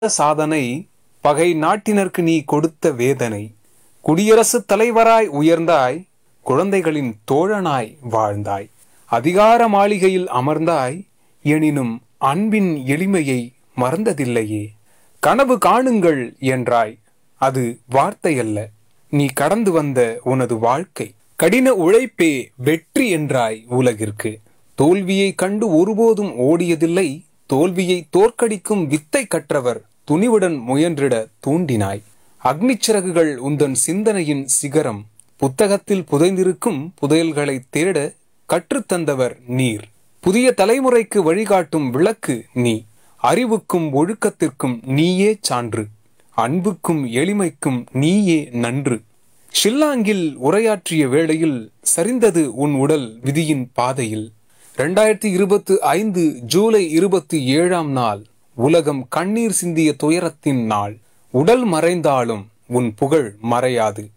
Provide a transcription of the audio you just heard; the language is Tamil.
சாதனை பகை நாட்டினருக்கு நீ கொடுத்த வேதனை குடியரசுத் தலைவராய் உயர்ந்தாய் குழந்தைகளின் தோழனாய் வாழ்ந்தாய் அதிகார மாளிகையில் அமர்ந்தாய் எனினும் அன்பின் எளிமையை மறந்ததில்லையே கனவு காணுங்கள் என்றாய் அது வார்த்தையல்ல நீ கடந்து வந்த உனது வாழ்க்கை கடின உழைப்பே வெற்றி என்றாய் உலகிற்கு தோல்வியை கண்டு ஒருபோதும் ஓடியதில்லை தோல்வியை தோற்கடிக்கும் வித்தை கற்றவர் துணிவுடன் முயன்றிட தூண்டினாய் அக்னிச்சிறகுகள் உந்தன் சிந்தனையின் சிகரம் புத்தகத்தில் புதைந்திருக்கும் புதையல்களை தேட கற்றுத்தந்தவர் நீர் புதிய தலைமுறைக்கு வழிகாட்டும் விளக்கு நீ அறிவுக்கும் ஒழுக்கத்திற்கும் நீயே சான்று அன்புக்கும் எளிமைக்கும் நீயே நன்று ஷில்லாங்கில் உரையாற்றிய வேளையில் சரிந்தது உன் உடல் விதியின் பாதையில் இரண்டாயிரத்தி இருபத்தி ஐந்து ஜூலை இருபத்தி ஏழாம் நாள் உலகம் கண்ணீர் சிந்திய துயரத்தின் நாள் உடல் மறைந்தாலும் உன் புகழ் மறையாது